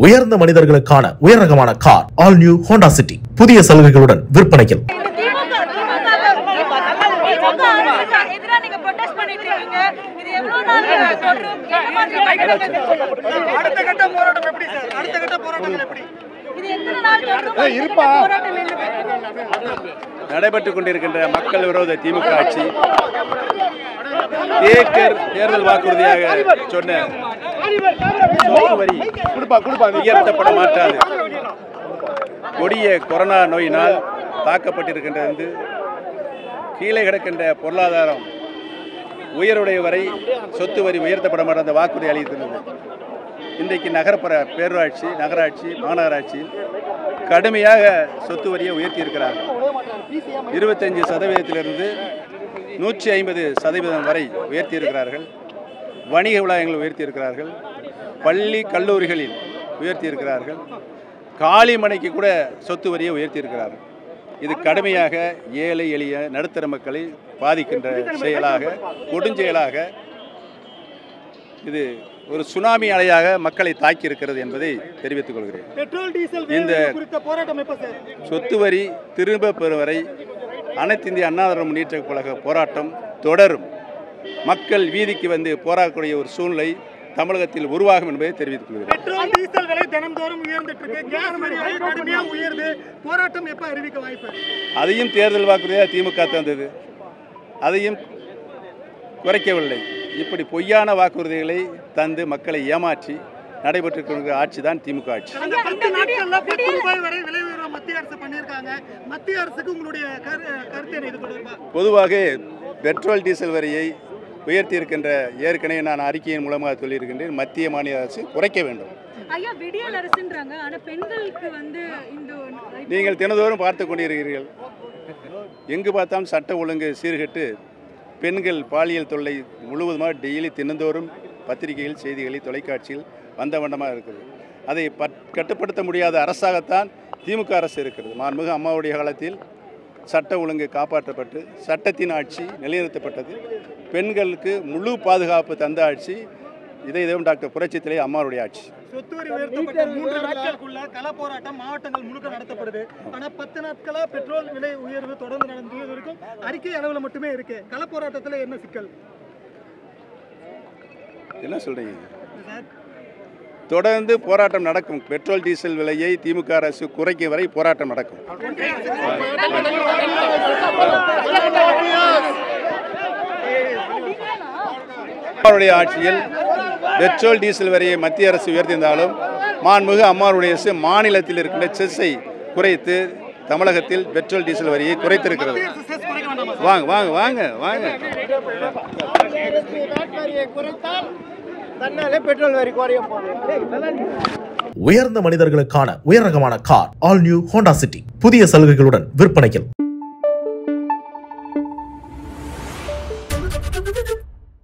உயர்ந்த மனிதர்களுக்கான உயர் ரகமான car all new Honda City புதிய சலுகைகளுடன் விற்பனையில் இந்த திமுக திமுக அரசுக்கு எதிரா நீங்க protest பண்ணிட்டு இருக்கீங்க. இது எவ்வளவு நாள் தொடரும்? என்ன மாதிரி அடுத்த கட்ட போராட்டம் எப்படி சார் அடுத்த கட்ட போராட்டங்கள் எப்படி இது எத்தனை நாள் தொடரும்? அடுத்த கட்ட போராட்டம் என்ன? நடைபெற்றுக் கொண்டிருக்கின்ற மக்கள் விரோத திமுக ஆட்சி தேக்கர் தேர்தல் வாக்குறுதியாக சொன்ன சொத்து வரி உயர்த்தப்பட மாட்டாது கொடிய கொரோனா நோயினால் தாக்கப்பட்டிருக்கின்ற வந்து கீழே கிடக்கின்ற பொருளாதாரம் உயருடைய வரை சொத்து வரி உயர்த்தப்பட மாட்டாத வாக்குறுதி அளித்திருந்தது இன்றைக்கு நகரப்புற பேரூராட்சி நகராட்சி மாநகராட்சியில் கடுமையாக சொத்து வரியை உயர்த்தியிருக்கிறார்கள் இருபத்தஞ்சு சதவீதத்திலிருந்து நூற்றி ஐம்பது சதவீதம் வரை உயர்த்தியிருக்கிறார்கள் வணிக வளாகங்கள் உயர்த்தியிருக்கிறார்கள் பள்ளி கல்லூரிகளில் உயர்த்தியிருக்கிறார்கள் காளிமனைக்கு கூட சொத்து வரியை உயர்த்தியிருக்கிறார்கள் இது கடுமையாக ஏழை எளிய நடுத்தர மக்களை பாதிக்கின்ற செயலாக கொடுஞ்செயலாக இது ஒரு சுனாமி அலையாக மக்களை தாக்கி இருக்கிறது என்பதை தெரிவித்துக் கொள்கிறேன் பெட்ரோல் டீசல் இந்த- விலை குறித்த போராட்டம் எப்ப சார் சொத்து வரி திரும்ப பெறும் வரை அனைத்து இந்திய அண்ணா திராவிட முன்னேற்ற கழக போராட்டம் தொடரும் மக்கள் வீதிக்கு வந்து போராடக்கூடிய ஒரு சூழ்நிலை தமிழகத்தில் உருவாகும் என்பதை தெரிவித்துக் கொள்கிறேன் பெட்ரோல் டீசல் விலை தினம்தோறும் உயர்ந்துட்டு இருக்கு கேஸ் விலை கடுமையா உயருது போராட்டம் எப்ப அறிவிக்க வாய்ப்பு அதையும் தேர்தல் வாக்குறுதியாக திமுக தந்தது அதையும் குறைக்கவில்லை இப்படி பொய்யான வாக்குறுதிகளை தந்து மக்களை ஏமாற்றி நடைபெற்றுக் கொண்டிருக்கிற ஆட்சி தான் திமுக ஆட்சி கடந்த பத்து நாட்கள்ல பத்து ரூபாய் வரை விலை உயர்வு மத்திய அரசு பண்ணியிருக்காங்க மத்திய அரசுக்கு உங்களுடைய கரு- கருத்து என்ன இது தொடர்பா பொதுவாக பெட்ரோல் டீசல் வரியை உயர்த்தி இருக்கின்ற ஏற்கனவே நான் அறிக்கையின் மூலமாக சொல்லியிருக்கின்றேன் மத்திய மாநில அரசு குறைக்க வேண்டும் ஐயா விடியல் அரசுன்றாங்க ஆனா பெண்களுக்கு வந்து இந்த நீங்கள் தினதோறும் பார்த்து கொண்டிருக்கிறீர்கள் எங்கு பார்த்தாலும் சட்ட ஒழுங்கு சீர்கெட்டு பெண்கள் பாலியல் தொல்லை முழுவதுமாக டெய்லி தினந்தோறும் பத்திரிகைகள் செய்திகளில் தொலைக்காட்சியில் வந்த வண்ணமாக இருக்குது அதை பட் கட்டுப்படுத்த முடியாத அரசாகத்தான் திமுக அரசு இருக்கிறது மாண்புமிகு அம்மாவுடைய காலத்தில் சட்ட ஒழுங்கு காப்பாற்றப்பட்டு சட்டத்தின் ஆட்சி நிலைநிறுத்தப்பட்டது பெண்களுக்கு முழு பாதுகாப்பு தந்த ஆட்சி இதை இதுவும் டாக்டர் புரட்சித்திலே அம்மாவுடைய ஆட்சி சொத்து வரி உயர்த்தப்பட்ட மூன்று நாட்களுக்குள்ள கள போராட்டம் மாவட்டங்கள் முழுக்க நடத்தப்படுது ஆனா பத்து நாட்களா பெட்ரோல் விலை உயர்வு தொடர்ந்து நடந்து இது வரைக்கும் அறிக்கை அளவுல மட்டுமே இருக்கு கள போராட்டத்துல என்ன சிக்கல் என்ன சொல்கிறீங்க சார் தொடர்ந்து போராட்டம் நடக்கும் பெட்ரோல் டீசல் விலையை திமுக அரசு குறைக்கும் வரை போராட்டம் நடக்கும் அம்மாவுடைய ஆட்சியில் பெட்ரோல் டீசல் வரியை மத்திய அரசு உயர்த்தியிருந்தாலும் மாண்புமிகு அம்மாவுடைய அரசு மாநிலத்தில் இருக்கின்ற செஸ்ஸை குறைத்து தமிழகத்தில் பெட்ரோல் டீசல் வரியை குறைத்திருக்கிறது வாங்க வாங்க வாங்க வாங்க தன்னாலே பெட்ரோல் வரி குறைய போகுது உயர்ந்த மனிதர்களுக்கான உயர் ரகமான car all new Honda City புதிய சலுகைகளுடன் விற்பனையில்